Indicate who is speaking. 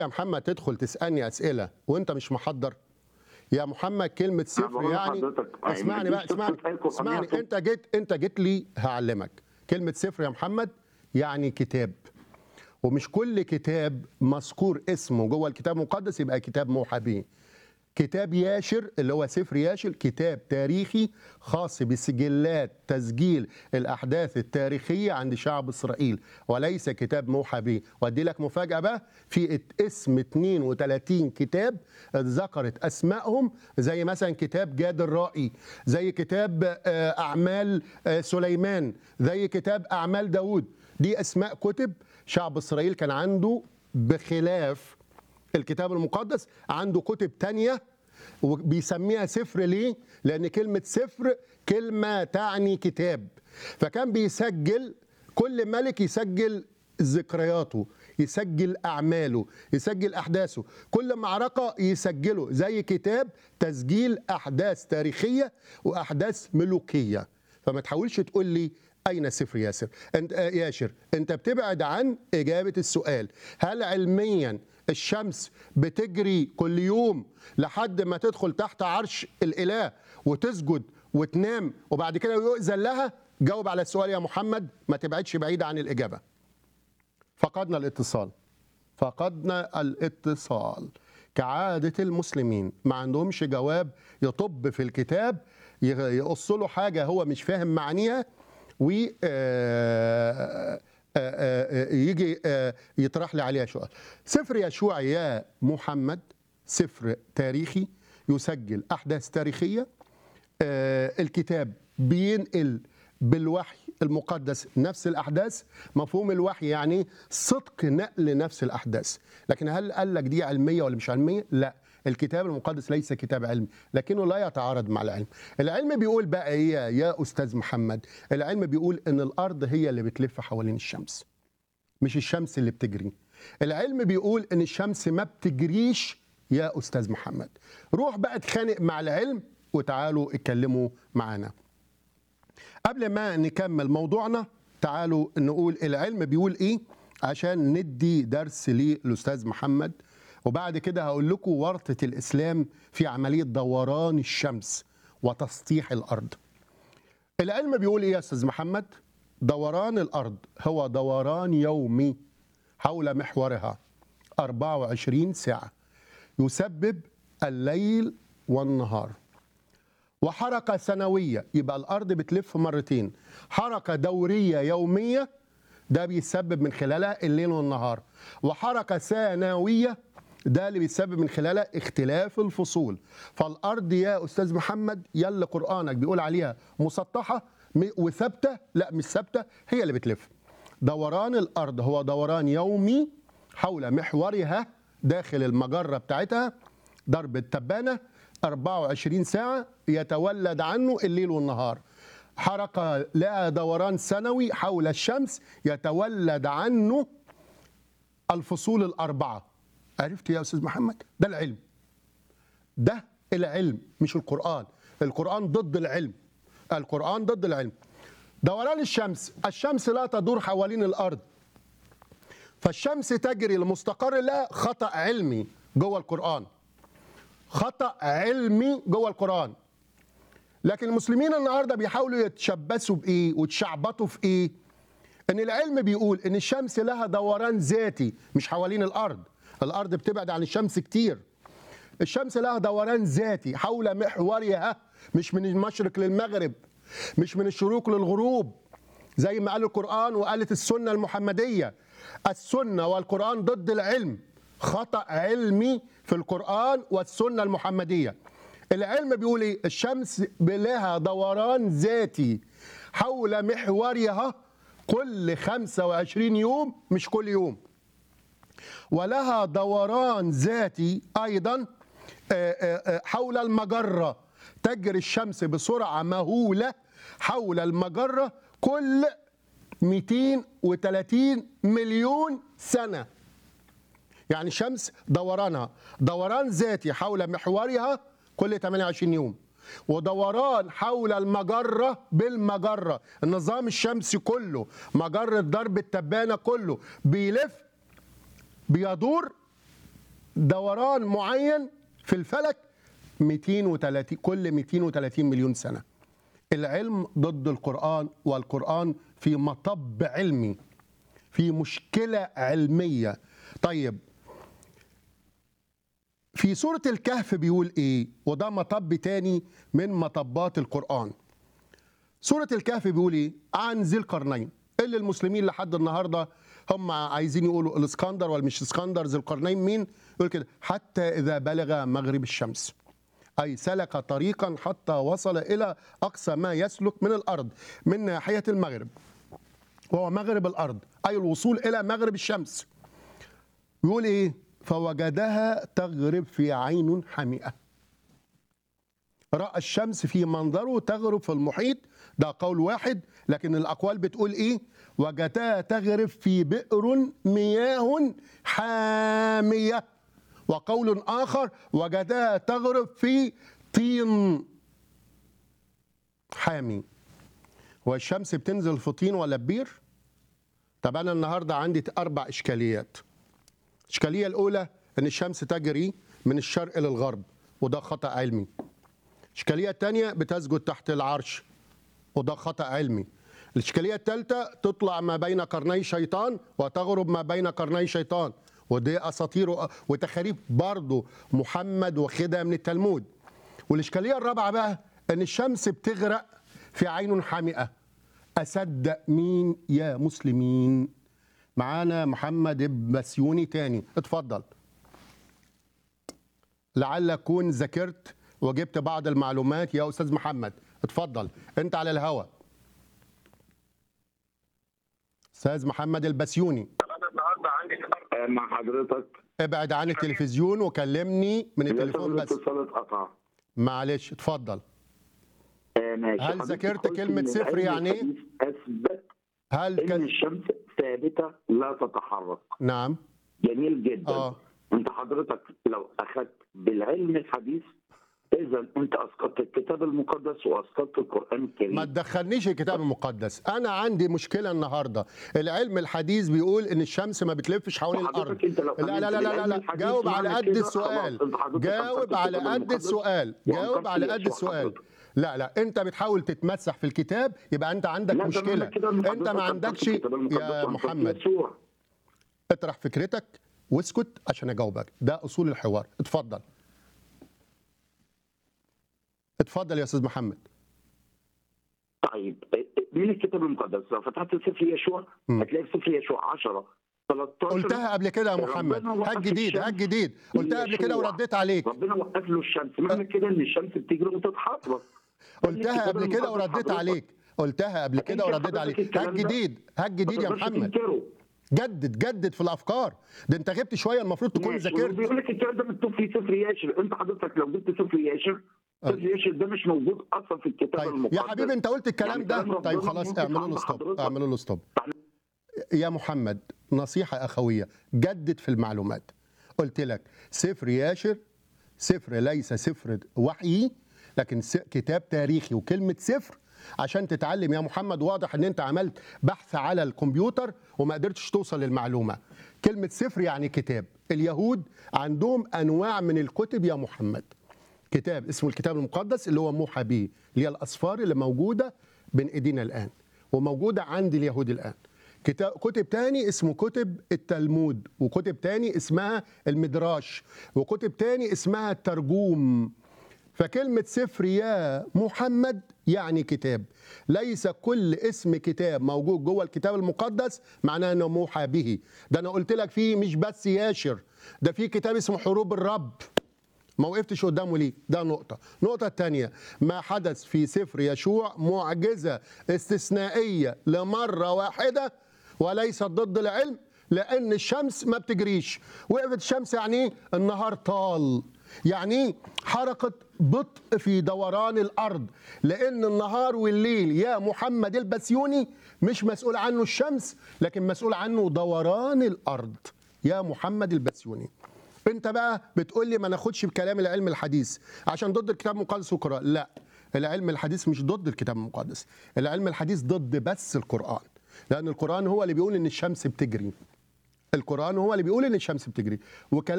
Speaker 1: يا محمد تدخل تسالني اسئله وانت مش محضر يا محمد كلمه صفر
Speaker 2: بقول
Speaker 1: يعني
Speaker 2: لحضرتك، يعني
Speaker 1: اسمعني
Speaker 2: مفيش
Speaker 1: بقى
Speaker 2: صفر
Speaker 1: اسمعني
Speaker 2: في آية قرآنية
Speaker 1: اسمعني
Speaker 2: صفر.
Speaker 1: انت جيت انت جيت لي هعلمك كلمه صفر يا محمد يعني كتاب ومش كل كتاب مذكور اسمه جوه الكتاب المقدس يبقى كتاب موحى به كتاب ياشر اللي هو سفر ياشر كتاب تاريخي خاص بسجلات تسجيل الاحداث التاريخيه عند شعب اسرائيل وليس كتاب موحى به وادي لك مفاجاه بقى في ات- اسم 32 كتاب ذكرت اسمائهم زي مثلا كتاب جاد الرائي زي كتاب آه، اعمال آه، سليمان زي كتاب اعمال داود دي اسماء كتب شعب اسرائيل كان عنده بخلاف الكتاب المقدس عنده كتب تانية وبيسميها سفر ليه؟ لأن كلمة سفر كلمة تعني كتاب فكان بيسجل كل ملك يسجل ذكرياته يسجل أعماله يسجل أحداثه كل معركة يسجله زي كتاب تسجيل أحداث تاريخية وأحداث ملوكية فما تحاولش تقول لي أين سفر ياسر أنت آه، ياشر أنت بتبعد عن إجابة السؤال هل علميا الشمس بتجري كل يوم لحد ما تدخل تحت عرش الإله وتسجد وتنام وبعد كده يؤذن لها جاوب على السؤال يا محمد ما تبعدش بعيد عن الإجابة فقدنا الاتصال فقدنا الاتصال كعادة المسلمين ما عندهمش جواب يطب في الكتاب يغ- يقص له حاجة هو مش فاهم معانيها ويجي يطرح لي عليها سؤال سفر يشوع يا محمد سفر تاريخي يسجل أحداث تاريخية آه، الكتاب بينقل بالوحي المقدس نفس الأحداث مفهوم الوحي يعني صدق نقل نفس الأحداث لكن هل قال لك دي علمية ولا مش علمية؟ لا الكتاب المقدس ليس كتاب علمي لكنه لا يتعارض مع العلم العلم بيقول بقى ايه يا- يا أستاذ محمد العلم بيقول ان الأرض هي اللي بتلف حوالين الشمس مش الشمس اللي بتجري العلم بيقول ان الشمس ما بتجريش يا استاذ محمد روح بقى اتخانق مع العلم وتعالوا اتكلموا معانا قبل ما نكمل موضوعنا تعالوا نقول العلم بيقول ايه عشان ندي درس للاستاذ محمد وبعد كده هقول لكم ورطه الاسلام في عمليه دوران الشمس وتسطيح الارض العلم بيقول ايه يا استاذ محمد دوران الارض هو دوران يومي حول محورها 24 ساعه يسبب الليل والنهار وحركه سنويه يبقى الارض بتلف مرتين حركه دوريه يوميه ده بيسبب من خلالها الليل والنهار وحركه سنويه ده اللي بيسبب من خلالها اختلاف الفصول فالارض يا استاذ محمد يلا قرانك بيقول عليها مسطحه م- وثابته لا مش ثابته هي اللي بتلف دوران الارض هو دوران يومي حول محورها داخل المجره بتاعتها ضرب التبانه 24 ساعه يتولد عنه الليل والنهار حركه لها دوران سنوي حول الشمس يتولد عنه الفصول الاربعه عرفت يا استاذ محمد ده العلم ده العلم مش القرآن القرآن ضد العلم القرآن ضد العلم دوران الشمس الشمس لا تدور حوالين الأرض فالشمس تجري لمستقر لها خطأ علمي جوه القرآن خطأ علمي جوه القرآن لكن المسلمين النهارده بيحاولوا يتشبثوا بإيه وتشعبطوا في إيه ان العلم بيقول ان الشمس لها دوران ذاتي مش حوالين الارض الارض بتبعد عن الشمس كتير الشمس لها دوران ذاتي حول محورها مش من المشرق للمغرب مش من الشروق للغروب زي ما قال القرآن وقالت السنة المحمدية السنة والقرآن ضد العلم خطأ علمي في القرآن والسنة المحمدية العلم بيقول ايه الشمس لها دوران ذاتي حول محورها كل 25 يوم مش كل يوم ولها دوران ذاتي ايضا آه، آه، آه، حول المجره تجري الشمس بسرعه مهوله حول المجره كل 230 مليون سنه يعني الشمس دورانها دوران ذاتي حول محورها كل 28 يوم ودوران حول المجرة بالمجرة النظام الشمسي كله مجرة درب التبانة كله بيلف بيدور دوران معين في الفلك 230 كل 230 مليون سنه العلم ضد القرآن والقرآن في مطب علمي في مشكلة علمية طيب في سورة الكهف بيقول ايه وده مطب تاني من مطبات القرآن سورة الكهف بيقول ايه عن ذي القرنين اللي المسلمين لحد النهارده هم عايزين يقولوا الاسكندر ولا مش اسكندر ذي القرنين مين يقول كده حتى اذا بلغ مغرب الشمس أي سلك طريقا حتى وصل إلى أقصى ما يسلك من الأرض من ناحية المغرب وهو مغرب الأرض أي الوصول إلى مغرب الشمس يقول إيه فوجدها تغرب في عين حمئة رأى الشمس في منظره تغرب في المحيط ده قول واحد لكن الأقوال بتقول إيه وجدها تغرب في بئر مياه حامية وقول آخر وجدها تغرب في طين حامي والشمس بتنزل في طين ولا بير طب أنا النهاردة عندي أربع إشكاليات الإشكالية الأولى أن الشمس تجري من الشرق للغرب وده خطأ علمي الإشكالية الثانية بتسجد تحت العرش وده خطأ علمي الإشكالية الثالثة تطلع ما بين قرني شيطان وتغرب ما بين قرني شيطان ودي اساطير وتخاريف برضه محمد واخدها من التلمود والاشكاليه الرابعه بقى ان الشمس بتغرق في عين حامئه اصدق مين يا مسلمين معانا محمد بسيوني تاني اتفضل لعل اكون ذاكرت وجبت بعض المعلومات يا استاذ محمد اتفضل انت على الهوا استاذ محمد البسيوني
Speaker 2: مع حضرتك
Speaker 1: ابعد عن التلفزيون وكلمني من التليفون بس
Speaker 2: الاتصال اتقطع
Speaker 1: معلش اتفضل
Speaker 2: آه، ماشي
Speaker 1: هل
Speaker 2: حضرتك
Speaker 1: ذاكرت
Speaker 2: قلت
Speaker 1: كلمة
Speaker 2: إن
Speaker 1: صفر
Speaker 2: العلم
Speaker 1: يعني إيه؟
Speaker 2: الحديث اثبت
Speaker 1: هل
Speaker 2: ان
Speaker 1: كان
Speaker 2: الشمس ثابته لا تتحرك
Speaker 1: نعم
Speaker 2: جميل جدا
Speaker 1: اه
Speaker 2: انت حضرتك لو اخذت بالعلم الحديث اذا انت اسقطت الكتاب المقدس واسقطت القران الكريم
Speaker 1: ما تدخلنيش الكتاب المقدس انا عندي مشكله النهارده العلم الحديث بيقول ان الشمس ما بتلفش حوالين الارض
Speaker 2: وحضرتك انت لو
Speaker 1: لا لا لا لا لا,
Speaker 2: بالعلم
Speaker 1: لا.
Speaker 2: الحديث
Speaker 1: جاوب على
Speaker 2: معنى
Speaker 1: قد
Speaker 2: كده
Speaker 1: السؤال
Speaker 2: خلاص، انت حضرتك
Speaker 1: جاوب
Speaker 2: أسقطت
Speaker 1: على
Speaker 2: الكتاب
Speaker 1: قد
Speaker 2: المقدس
Speaker 1: السؤال جاوب
Speaker 2: وأنكرت
Speaker 1: على قد
Speaker 2: يسوع
Speaker 1: السؤال
Speaker 2: حضرتك.
Speaker 1: لا لا انت بتحاول تتمسح في الكتاب يبقى انت عندك
Speaker 2: لا، ده
Speaker 1: مشكله
Speaker 2: معنى كده إن
Speaker 1: انت
Speaker 2: حضرتك
Speaker 1: ما
Speaker 2: أنكرت
Speaker 1: عندكش
Speaker 2: الكتاب المقدس
Speaker 1: يا
Speaker 2: وأنكرت
Speaker 1: محمد
Speaker 2: يسوع.
Speaker 1: اطرح فكرتك واسكت عشان اجاوبك ده اصول الحوار اتفضل اتفضل يا استاذ محمد
Speaker 2: طيب من الكتاب المقدس لو فتحت سفر يشوع
Speaker 1: مم.
Speaker 2: هتلاقي في سفر يشوع 10 13
Speaker 1: قلتها قبل كده يا محمد
Speaker 2: ربنا وقف
Speaker 1: هات جديد
Speaker 2: الشمس
Speaker 1: هات جديد قلتها قبل كده
Speaker 2: ليشوع.
Speaker 1: ورديت عليك
Speaker 2: ربنا وقف له الشمس معنى كده ان الشمس بتجري وتتحرك
Speaker 1: قلتها
Speaker 2: الكتاب
Speaker 1: قبل كده
Speaker 2: المقدس
Speaker 1: ورديت
Speaker 2: حضرتك.
Speaker 1: عليك قلتها قبل كده
Speaker 2: أنت
Speaker 1: ورديت
Speaker 2: حضرتك
Speaker 1: عليك
Speaker 2: الكلام
Speaker 1: هات
Speaker 2: ده
Speaker 1: جديد هات جديد يا
Speaker 2: ما تقدرش
Speaker 1: محمد
Speaker 2: تنكره.
Speaker 1: جدد جدد في الافكار ده انت غبت شويه المفروض تكون
Speaker 2: ماشي.
Speaker 1: ذاكرت
Speaker 2: بيقول لك الكلام ده مكتوب في سفر ياشر انت حضرتك لو جبت سفر ياشر
Speaker 1: أه.
Speaker 2: سفر ياشر ده مش موجود اصلا في الكتاب
Speaker 1: طيب
Speaker 2: المقدس
Speaker 1: يا حبيبي انت قلت الكلام
Speaker 2: يعني
Speaker 1: ده
Speaker 2: كلام
Speaker 1: طيب
Speaker 2: ربنا
Speaker 1: خلاص
Speaker 2: موجود
Speaker 1: اعملوا له
Speaker 2: عند
Speaker 1: ستوب
Speaker 2: حضرتك.
Speaker 1: اعملوا له ستوب
Speaker 2: فاحنا-
Speaker 1: يا محمد نصيحة أخوية جدد في المعلومات قلت لك سفر ياشر سفر ليس سفر وحيي لكن س- كتاب تاريخي وكلمة سفر عشان تتعلم يا محمد واضح ان انت عملت بحث على الكمبيوتر وما قدرتش توصل للمعلومة كلمة سفر يعني كتاب اليهود عندهم أنواع من الكتب يا محمد كتاب اسمه الكتاب المقدس اللي هو موحى به اللي هي الأسفار اللي موجودة بين إيدينا الآن وموجودة عند اليهود الآن كتاب كتب تاني اسمه كتب التلمود وكتب تاني اسمها المدراش وكتب تاني اسمها الترجوم فكلمة سفر يا محمد يعني كتاب ليس كل اسم كتاب موجود جوه الكتاب المقدس معناه انه موحى به ده انا قلت لك فيه مش بس ياشر ده في كتاب اسمه حروب الرب ما وقفتش قدامه ليه ده نقطة النقطة الثانية ما حدث في سفر يشوع معجزة استثنائية لمرة واحدة وليست ضد العلم لأن الشمس ما بتجريش وقفت الشمس يعني ايه النهار طال يعني ايه حركة بطء في دوران الأرض لأن النهار والليل يا محمد البسيوني مش مسؤول عنه الشمس لكن مسؤول عنه دوران الأرض يا محمد البسيوني انت بقى بتقول لي ما ناخدش بكلام العلم الحديث عشان ضد الكتاب المقدس والقران لا العلم الحديث مش ضد الكتاب المقدس العلم الحديث ضد بس القران لان القران هو اللي بيقول ان الشمس بتجري القران هو اللي بيقول ان الشمس بتجري وكلام